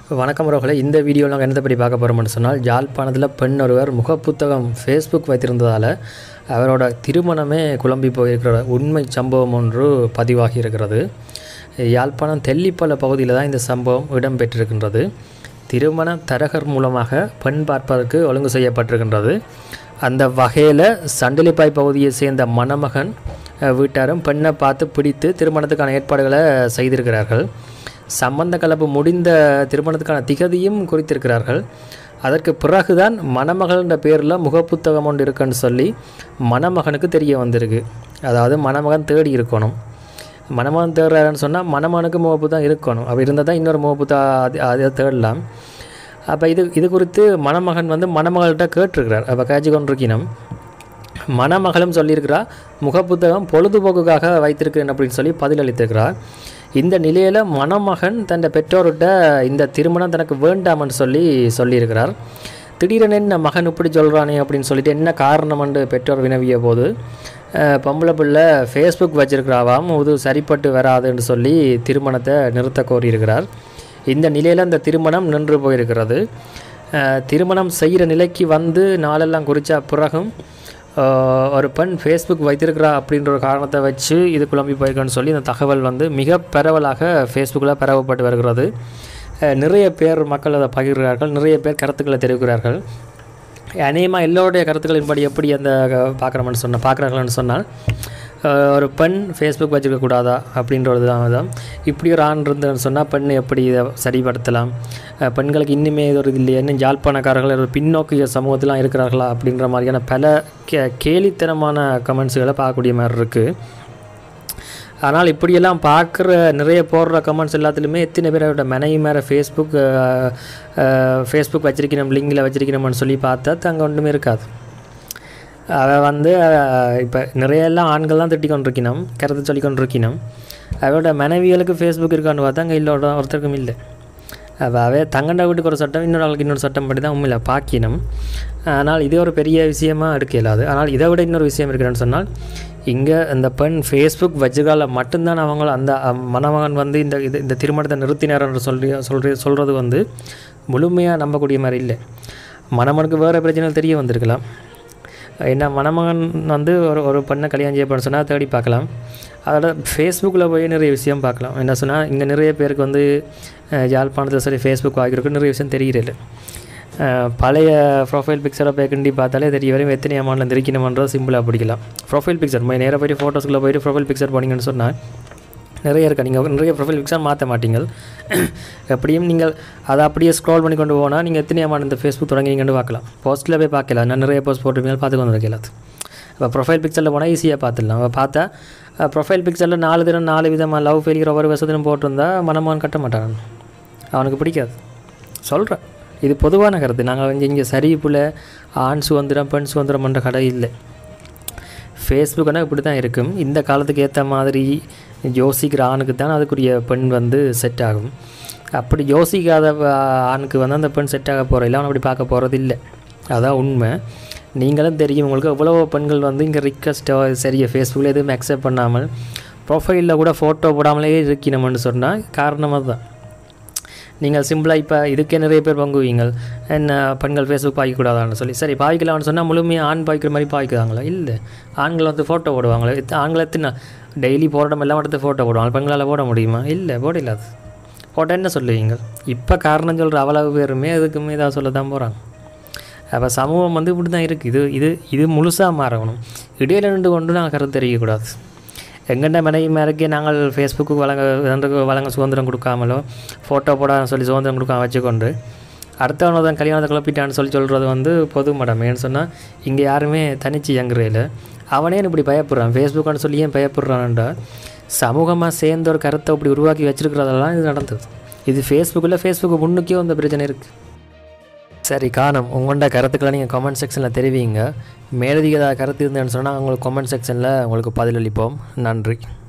வணக்கம் ரோகலை இந்த வீடியோவில் நாங்கள் என்னத்தை பற்றி பார்க்க போகிறோம்னு சொன்னால் யாழ்ப்பாணத்தில் பெண் ஒருவர் முகப்புத்தகம் ஃபேஸ்புக் வைத்திருந்ததால் அவரோட திருமணமே குழம்பி போயிருக்கிற உண்மை சம்பவம் ஒன்று பதிவாகி இருக்கிறது யாழ்ப்பாணம் தெல்லிப்பல பகுதியில் தான் இந்த சம்பவம் இடம்பெற்றிருக்கின்றது திருமண தரகர் மூலமாக பெண் பார்ப்பதற்கு ஒழுங்கு செய்யப்பட்டிருக்கின்றது அந்த வகையில் சண்டிலிப்பாய் பகுதியை சேர்ந்த மணமகன் அஹ், வீட்டாரும் பெண்ணை பார்த்து பிடித்து திருமணத்துக்கான ஏற்பாடுகளை செய்திருக்கிறார்கள் சம்பந்த கலப்பு முடிந்த திருமணத்துக்கான திகதியும் குறித்திருக்கிறார்கள் அதற்கு பிறகுதான் மணமகள்ன்ற பேரில் முகப்புத்தகம் ஒன்று இருக்குன்னு சொல்லி மணமகனுக்கு தெரிய வந்திருக்கு அதாவது மணமகன் தேடி இருக்கணும் மணமகன் தேடுறாருன்னு சொன்னால் மணமகனுக்கு முகப்புத்தகம் இருக்கணும் அப்படி இருந்தால் தான் இன்னொரு முகப்புத்தகம் அது அதை தேடலாம் அப்போ இது இது குறித்து மணமகன் வந்து மணமகள்கிட்ட கேட்டிருக்கிறார் அப்போ காய்ச்சி கொண்டிருக்கணும் மணமகளும் சொல்லியிருக்கிறா முகப்புத்தகம் பொழுதுபோக்குக்காக வைத்திருக்கிறேன் அப்படின்னு சொல்லி பதிலளித்திருக்கிறார் இந்த நிலையில் மணமகன் தன் பெற்றோர்கிட்ட இந்த திருமணம் தனக்கு வேண்டாம்னு சொல்லி சொல்லியிருக்கிறார் திடீரென என்ன மகன் இப்படி சொல்கிறானே அப்படின்னு சொல்லிட்டு என்ன காரணம்னு பெற்றோர் வினவிய போது அஹ், பொம்பளை பிள்ளை ஃபேஸ்புக் வச்சிருக்கிறாவாம் இது சரிப்பட்டு வராதுன்னு சொல்லி திருமணத்தை நிறுத்த கோரியிருக்கிறார் இந்த நிலையில் அந்த திருமணம் நின்று போயிருக்கிறது அஹ், திருமணம் செய்கிற நிலைக்கு வந்து நாளெல்லாம் குறித்த பிறகும் ஆஹ் ஒரு பெண் ஃபேஸ்புக் வைத்திருக்கிறா அப்படின்ற ஒரு காரணத்தை வச்சு இது குழம்பி போயிருக்குன்னு சொல்லி இந்த தகவல் வந்து மிக பரவலாக ஃபேஸ்புக்கில் பரவப்பட்டு வருகிறது அஹ் நிறைய பேர் மக்கள் அதை பகிர்கிறார்கள் நிறைய பேர் கருத்துக்களை தெரிவிக்கிறார்கள் அநேகமாக எல்லோருடைய கருத்துக்களின்படி எப்படி அந்த பார்க்குறோம்னு சொன்ன பார்க்குறாங்கன்னு சொன்னால் அஹ் ஒரு பெண் ஃபேஸ்புக் வச்சுருக்கக்கூடாதா அப்படின்றது தான் தான் இப்படி ஒரு ஆண் இருந்ததுன்னு சொன்னால் பெண் எப்படி இதை சரிப்படுத்தலாம் அஹ் பெண்களுக்கு இன்னுமே இது ஒரு இது இல்லையா இன்னும் ஜாழ்ப்பாணக்காரர்கள் ஒரு பின்னோக்கிய சமூகத்திலாம் இருக்கிறார்களா அப்படின்ற மாதிரியான பல கே கேலித்தனமான கமெண்ட்ஸுகளை பார்க்கக்கூடிய மாதிரி இருக்குது ஆனால் இப்படியெல்லாம் பார்க்குற நிறைய போடுற கமெண்ட்ஸ் எல்லாத்துலேயுமே எத்தனை பேரோட மனைவி மேலே ஃபேஸ்புக் ஃபேஸ்புக் வச்சிருக்கணும் லிங்கில் வச்சிருக்கணும்னு சொல்லி பார்த்தா அங்கே ஒன்றுமே இருக்காது அவள் வந்து இப்போ நிறைய எல்லாம் ஆண்கள் தான் திட்டி கொண்டிருக்கணும் கருத்து சொல்லி கொண்டிருக்கணும் அவளோட மனைவிகளுக்கு ஃபேஸ்புக் இருக்கான்னு பார்த்தா அங்கே இல்லோட ஒருத்தருக்கும் இல்லை அவள் அவே தங்கண்ட வீட்டுக்கு ஒரு சட்டம் இன்னொரு ஆளுக்கு இன்னொரு சட்டம் படி தான் உண்மையில் பாக்கினம் ஆனால் இது ஒரு பெரிய விஷயமா இருக்க இயலாது ஆனால் இதை விட இன்னொரு விஷயம் இருக்குன்னு சொன்னால் இங்கே இந்த பெண் ஃபேஸ்புக் வச்சுக்கால மட்டும்தான் அவங்க அந்த அஹ், மணமகன் வந்து இந்த இது இந்த திருமணத்தை நிறுத்தினார்ன்ற சொல்லி சொல்ற சொல்கிறது வந்து முழுமையாக நம்பக்கூடிய மாதிரி இல்லை மணமனுக்கு வேறு பிரச்சனைகள் தெரிய வந்திருக்கலாம் என்ன மணமகன் வந்து ஒரு ஒரு பெண்ணை கல்யாணம் செய்ய போறேன்னு சொன்னால் தேடி பார்க்கலாம் அதோட ஃபேஸ்புக்கில் போய் நிறைய விஷயம் பார்க்கலாம் என்ன சொன்னால் இங்கே நிறைய பேருக்கு வந்து அஹ், யாழ்ப்பாணத்தில் சரி ஃபேஸ்புக் ஆகிருக்கு நிறைய விஷயம் தெரியல அஹ், பழைய ப்ரொஃபைல் பிக்சரை போய் கிண்டி பார்த்தாலே தெரிய வரையும் எத்தனை அமௌண்ட்டில் இருக்கணுமன்றதை சிம்பிளாக பிடிக்கலாம் ப்ரொஃபைல் பிக்சர் போய் நேராக போயிட்டு ஃபோட்டோஸ்குள்ளே போயிட்டு ப்ரொஃபைல் பிக்சர் போனீங்கன்னு சொன்னால் நிறைய இருக்கா நீங்கள் நிறைய ப்ரொஃபைல் பிக்சர் மாற்ற மாட்டீங்க எப்படியும் நீங்கள் அதை அப்படியே ஸ்க்ரோல் பண்ணி கொண்டு போனால் நீங்கள் எத்தனை அமௌண்ட் இந்த ஃபேஸ்புக் தொடங்கிங்கன்னு பார்க்கலாம் போஸ்ட்டில் போய் பார்க்கலாம் நான் நிறைய போஸ்ட் போட்டுருப்பீங்க பார்த்து கொண்டு வைக்கலாம் இப்போ ப்ரொஃபைல் பிக்சரில் போனால் ஈஸியாக பார்த்துடலாம் அப்போ பார்த்தா ப்ரொஃபைல் பிக்சரில் நாலு தினம் நாலு விதமாக லவ் ஃபெயிலியர் ஒவ்வொரு வருஷத்திலும் போட்டிருந்தா மனமான் கட்ட மாட்டான் அவனுக்கு பிடிக்காது சொல்கிறேன் இது பொதுவான கருத்து நாங்கள் வந்து இங்கே சரிப்புல ஆண் சுதந்திரம் பெண் சுதந்திரம்ன்ற கடை இல்லை ஃபேஸ்புக்குனா இப்படி தான் இருக்கும் இந்த காலத்துக்கு ஏற்ற மாதிரி யோசிக்கிற ஆணுக்கு தான் அதுக்குரிய பெண் வந்து செட் ஆகும் அப்படி யோசிக்காத ஆ- ஆணுக்கு வந்து அந்த பெண் செட் ஆக போகிற இல்லை அவன் அப்படி பார்க்க போகிறது இல்லை அதான் உண்மை நீங்களும் தெரியும் உங்களுக்கு எவ்வளோ பெண்கள் வந்து இங்கே ரிக்வஸ்ட்டோ சரியா ஃபேஸ்புக்கில் எதுவும் அக்செப்ட் பண்ணாமல் ப்ரொஃபைலில் கூட ஃபோட்டோ போடாமலே இருக்கணும்னு சொன்னால் காரணமாக தான் நீங்கள் சிம்பிளாக இப்போ இதுக்கே நிறைய பேர் பங்குவீங்க என்ன பெண்கள் ஃபேஸ்புக் பாய்க்கக்கூடாதான்னு சொல்லி சரி பாய்க்கலாம்னு சொன்னால் முழுமையாக ஆண் பாய்க்கிற மாதிரி பாய்க்குதாங்களா இல்லை ஆண்கள் வந்து ஃபோட்டோ போடுவாங்களே எத்த- ஆண்கள் எத்தனை டெய்லி போடுற எல்லாம் எடுத்து ஃபோட்டோ போடுவாங்க பெண்களால் போட முடியுமா இல்லை போட இல்லாது போட்டால் என்ன சொல்லுவீங்க இப்போ காரணம் சொல்கிற அவ்வளவு பேருமே அதுக்குமே ஏதாவது சொல்ல தான் போகிறாங்க அப்போ சமூகம் வந்து இப்படி தான் இருக்குது இது இது இது முழுசாக மாறணும் இடையில நின்று கொண்டு நாங்கள் கருத்து தெரிவிக்கக்கூடாது எங்கண்ட மனைவி மேலக்கே நாங்கள் ஃபேஸ்புக்கு வழங்க இதற்கு வழங்க சுதந்திரம் கொடுக்காமலோ ஃபோட்டோ போடான்னு சொல்லி சுதந்திரம் கொடுக்காம வச்சுக்கொண்டு அடுத்தவனை தான் கல்யாணத்தை குழப்பிட்டான்னு சொல்லி சொல்கிறது வந்து பொது மடம் ஏன்னு சொன்னால் இங்கே யாருமே தனிச்சு இயங்குறையில் அவனே இப்படி பயப்படுறான் ஃபேஸ்புக்கான்னு சொல்லி ஏன் பயப்படுறான்டா சமூகமாக சேர்ந்த ஒரு கருத்தை இப்படி உருவாக்கி வச்சிருக்கிறதெல்லாம் இது நடந்தது இது ஃபேஸ்புக்கில் ஃபேஸ்புக்கு முன்னுக்கே அந்த பிரச்சனை இருக்குது சரி காணும் உங்கள்கிட்ட கருத்துக்களை நீங்கள் கமெண்ட் செக்ஷனில் தெரிவிங்க மேலதிக ஏதாவது கருத்து இருந்தேன்னு சொன்னால் உங்களுக்கு கமெண்ட் செக்ஷனில் உங்களுக்கு பதிலளிப்போம் நன்றி